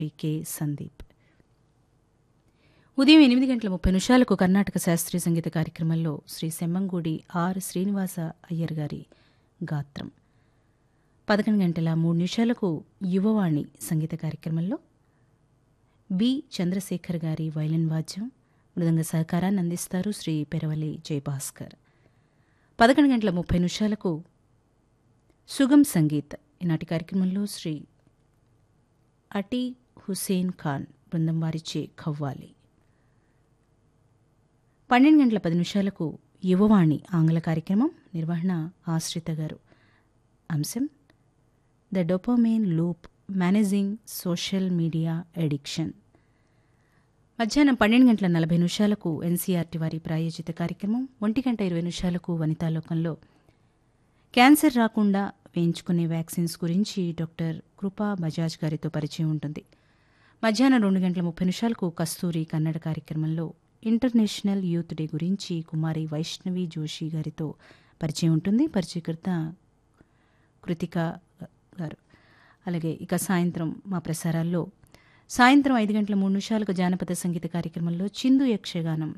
K Sandeep ఉదయం ఎనిమిది గంటల ముప్పై నిమిషాలకు కర్ణాటక శాస్త్రీయ సంగీత కార్యక్రమంలో శ్రీ సెమ్మంగూడి ఆర్ శ్రీనివాస అయ్యర్ గారి గాత్రం పదకొండు గంటల మూడు నిమిషాలకు యువవాణి సంగీత కార్యక్రమంలో బి చంద్రశేఖర్ గారి వైలిన్ వాద్యం మృదంగ సహకారాన్ని అందిస్తారు శ్రీ పెరవలి జయభాస్కర్ పదకొండు గంటల ముప్పై నిమిషాలకు సుగం సంగీత్ ఈనాటి కార్యక్రమంలో శ్రీ అటీ హుసేన్ ఖాన్ బృందం వారిచే ఖవ్వాలి పన్నెండు గంటల పది నిమిషాలకు యువవాణి ఆంగ్ల కార్యక్రమం నిర్వహణ ఆశ్రిత గారు అంశం the dopamine loop managing social media addiction మధ్యాహ్నం పన్నెండు గంటల నలభై నిమిషాలకు ఎన్సీఆర్టీ వారి ప్రాయోజిత కార్యక్రమం ఒంటి గంట ఇరవై నిమిషాలకు వనితాలోకంలో క్యాన్సర్ రాకుండా వేయించుకునే వ్యాక్సిన్స్ గురించి డాక్టర్ కృపా బజాజ్ గారితో పరిచయం ఉంటుంది మధ్యాహ్నం రెండు గంటల ముప్పై నిమిషాలకు కస్తూరి కన్నడ కార్యక్రమంలో ఇంటర్నేషనల్ యూత్ డే గురించి కుమారి వైష్ణవి జోషి గారితో పరిచయం ఉంటుంది పరిచయకర్త కృతిక గారు అలాగే ఇక సాయంత్రం మా ప్రసారాల్లో సాయంత్రం ఐదు గంటల మూడు నిమిషాలకు జానపద సంగీత కార్యక్రమంలో చిందు యక్షగానం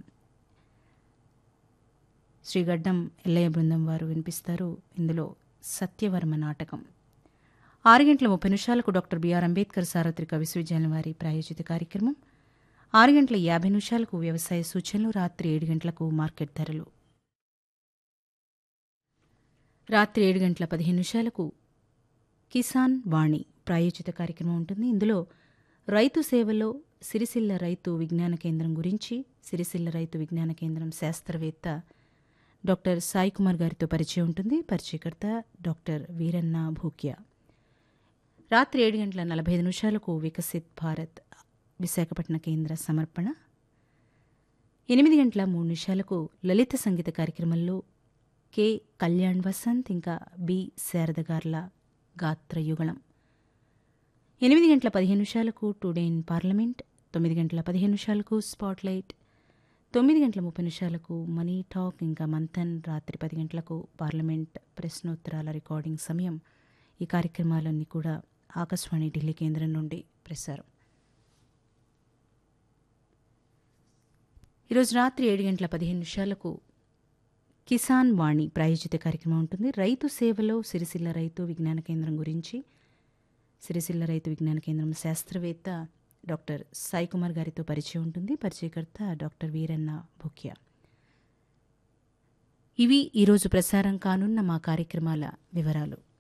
శ్రీ గడ్డం ఎల్లయ్య బృందం వారు వినిపిస్తారు ఇందులో సత్యవర్మ నాటకం ఆరు గంటల ముప్పై నిమిషాలకు డాక్టర్ బిఆర్ అంబేద్కర్ సార్వత్రిక విశ్వవిద్యాలయం వారి ప్రాయోజిత కార్యక్రమం ఆరు గంటల యాభై నిమిషాలకు వ్యవసాయ సూచనలు రాత్రి ఏడు గంటలకు మార్కెట్ ధరలు రాత్రి ఏడు గంటల పదిహేను నిమిషాలకు కిసాన్ వాణి ప్రాయోజిత కార్యక్రమం ఉంటుంది ఇందులో రైతు సేవలో సిరిసిల్ల రైతు విజ్ఞాన కేంద్రం గురించి సిరిసిల్ల రైతు విజ్ఞాన కేంద్రం శాస్త్రవేత్త డాక్టర్ సాయి కుమార్ గారితో పరిచయం ఉంటుంది పరిచయకర్త డాక్టర్ వీరన్న భూక్యా రాత్రి ఏడు గంటల నలభై ఐదు నిమిషాలకు వికసిత్ భారత్ విశాఖపట్నం కేంద్ర సమర్పణ ఎనిమిది గంటల మూడు నిమిషాలకు లలిత సంగీత కార్యక్రమంలో కె కళ్యాణ్ వసంత్ ఇంకా బి శారద గార్ల గాత్రయుగళం ఎనిమిది గంటల పదిహేను నిమిషాలకు టుడే ఇన్ పార్లమెంట్ తొమ్మిది గంటల పదిహేను నిమిషాలకు స్పాట్లైట్ తొమ్మిది గంటల ముప్పై నిమిషాలకు మనీ టాక్ ఇంకా మంథన్ రాత్రి పది గంటలకు పార్లమెంట్ ప్రశ్నోత్తరాల రికార్డింగ్ సమయం ఈ కార్యక్రమాలన్నీ కూడా ఆకాశవాణి ఢిల్లీ కేంద్రం నుండి ప్రసారం ఈరోజు రాత్రి ఏడు గంటల పదిహేను నిమిషాలకు కిసాన్ వాణి ప్రాయోజిత కార్యక్రమం ఉంటుంది రైతు సేవలో సిరిసిల్ల రైతు విజ్ఞాన కేంద్రం గురించి సిరిసిల్ల రైతు విజ్ఞాన కేంద్రం శాస్త్రవేత్త డాక్టర్ సాయి కుమార్ గారితో పరిచయం ఉంటుంది పరిచయకర్త డాక్టర్ వీరన్న భుక్యా ఇవి ఈరోజు ప్రసారం కానున్న మా కార్యక్రమాల వివరాలు